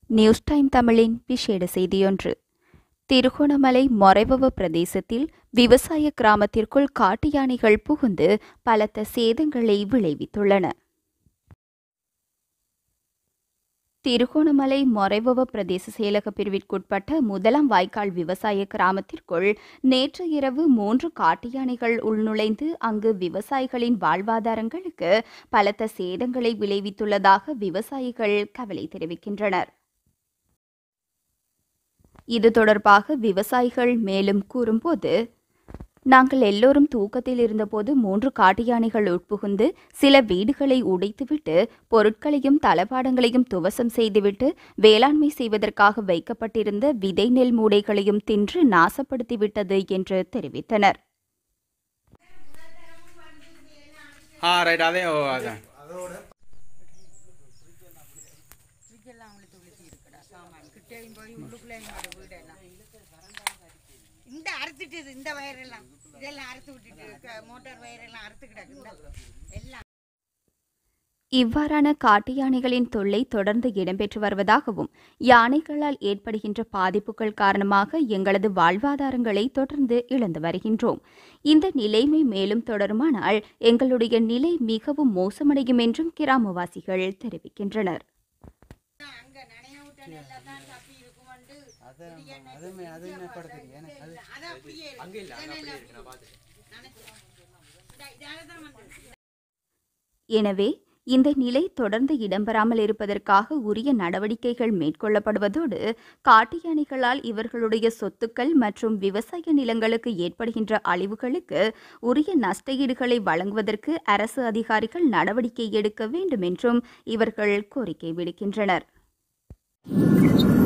News time தமிழின் விசேட செய்தியொன்று திருகோணமலை மொரைவவ பிரதேசத்தில் விவசாய கிராமத்திற்குள் காட்டு யானைகள் புகுந்து பலத்த சேதங்களை விளைவித்துள்ளன திருகோணமலை மொரைவவ பிரதேச செயலக பிரிவிற்குட்பட்ட முதலாம் வாய்க்கால் விவசாய கிராமத்திற்குள் நேற்று இரவு மூன்று காட்டு யானைகள் உள்நுழைந்து அங்கு விவசாயிகளின் வாழ்வாதாரங்களுக்கு பலத்த சேதங்களை விளைவித்துள்ளதாக விவசாயிகள் கவலை தெரிவிக்கின்றனர் இது தொடர்பாக விவசாயிகள் மேலும் கூறும்போது நாங்கள் எல்லோரும் தூக்கத்தில் இருந்தபோது மூன்று காட்டு யானைகள் உட்புகுந்து சில வீடுகளை உடைத்துவிட்டு பொருட்களையும் தளபாடங்களையும் துவசம் செய்துவிட்டு வேளாண்மை செய்வதற்காக வைக்கப்பட்டிருந்த விதை நெல் மூடைகளையும் தின்று நாசப்படுத்திவிட்டது என்று தெரிவித்தனர் ஆ ரைட் அதே ஓ அதான் ஃப்ரிட்ஜெல்லாம் உளுத்து உளுத்தி இருக்குடா சாமான் கிட்டேயும் போய் உள்ளுக்குள்ளே எங்களோட வீடெல்லாம் இந்த அறுத்துட்டு இந்த வயரெல்லாம் இதெல்லாம் அறுத்து விட்டுட்டு க- மோட்டார் வயரெல்லாம் அறுத்து கிடக்கு இந்த எல்லாம் இவ்வாறான காட்டு யானைகளின் தொல்லை தொடர்ந்து இடம்பெற்று வருவதாகவும் யானைகளால் ஏற்படுகின்ற பாதிப்புகள் காரணமாக எங்களது வாழ்வாதாரங்களை தொடர்ந்து இழந்து வருகின்றோம் இந்த நிலைமை மேலும் தொடருமானால் எங்களுடைய நிலை மிகவும் மோசமடையும் என்றும் கிராமவாசிகள் தெரிவிக்கின்றனர் அங்க நனைய விட்ட நெல்லை தான் தப்பி இருக்குமெண்டு அது அப்படியே இருக்கு. இதெல்லாம் நனைச்சு. இதா- இதால தான் வந்தது. எனவே இந்த நிலை தொடர்ந்து இடம்பெறாமல் இருப்பதற்காக உரிய நடவடிக்கைகள் மேற்கொள்ளப்படுவதோடு காட்டு யானைகளால் இவர்களுடைய சொத்துக்கள் மற்றும் விவசாய நிலங்களுக்கு ஏற்படுகின்ற அழிவுகளுக்கு உரிய நஷ்டஈடுகளை வழங்குவதற்கு அரசு அதிகாரிகள் நடவடிக்கை எடுக்க வேண்டும் என்றும் இவர்கள் கோரிக்கை விடுக்கின்றனர்